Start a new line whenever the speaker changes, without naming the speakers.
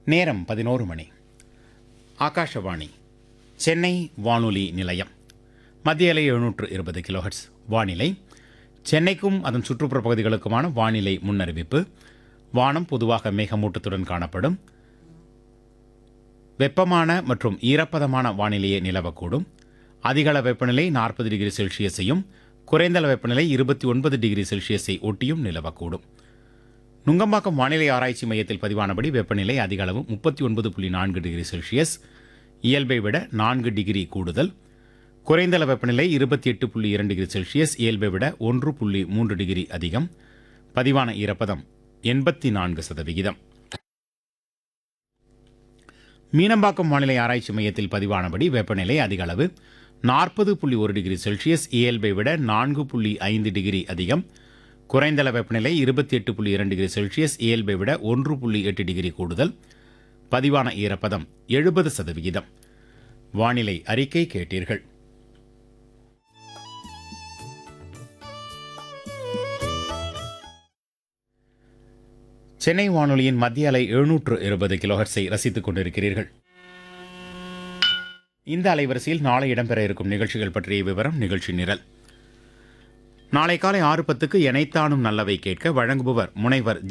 நேரம் பதினோரு மணி ஆகாஷவாணி சென்னை வானொலி நிலையம் மத்திய அலை எழுநூற்று இருபது கிலோஹெட்ஸ் வானிலை சென்னைக்கும் அதன் சுற்றுப்புற பகுதிகளுக்குமான வானிலை முன்னறிவிப்பு வானம் பொதுவாக மேகமூட்டத்துடன் காணப்படும் வெப்பமான மற்றும் ஈரப்பதமான வானிலையே நிலவக்கூடும் அதிகள வெப்பநிலை நாற்பது டிகிரி செல்சியஸையும் குறைந்தள வெப்பநிலை இருபத்தி ஒன்பது டிகிரி செல்சியஸை ஒட்டியும் நிலவக்கூடும் நுங்கம்பாக்கம் வானிலை ஆராய்ச்சி மையத்தில் பதிவானபடி வெப்பநிலை அதிக அளவு முப்பத்தி ஒன்பது புள்ளி நான்கு டிகிரி செல்சியஸ் இயல்பை விட நான்கு டிகிரி கூடுதல் குறைந்தள வெப்பநிலை இருபத்தி எட்டு புள்ளி இரண்டு டிகிரி செல்சியஸ் இயல்பை விட ஒன்று புள்ளி மூன்று டிகிரி அதிகம் பதிவான ஈரப்பதம் எண்பத்தி நான்கு சதவிகிதம் மீனம்பாக்கம் வானிலை ஆராய்ச்சி மையத்தில் பதிவானபடி வெப்பநிலை அதிக அளவு நாற்பது புள்ளி ஒரு டிகிரி செல்சியஸ் இயல்பை விட நான்கு புள்ளி ஐந்து டிகிரி அதிகம் குறைந்தள வெப்பநிலை இருபத்தி எட்டு புள்ளி இரண்டு டிகிரி செல்சியஸ் இயல்பை விட ஒன்று புள்ளி எட்டு டிகிரி கூடுதல் பதிவான ஈரப்பதம் எழுபது சதவிகிதம் வானிலை அறிக்கை கேட்டீர்கள் சென்னை வானொலியின் மத்திய அலை எழுநூற்று இருபது கிலோஹெர்ட்ஸை ரசித்துக் கொண்டிருக்கிறீர்கள் இந்த அலைவரிசையில் நாளை இடம்பெற இருக்கும் நிகழ்ச்சிகள் பற்றிய விவரம் நிகழ்ச்சி நிரல் நாளை காலை ஆறு பத்துக்கு எனைத்தானும் நல்லவை கேட்க வழங்குபவர் முனைவர்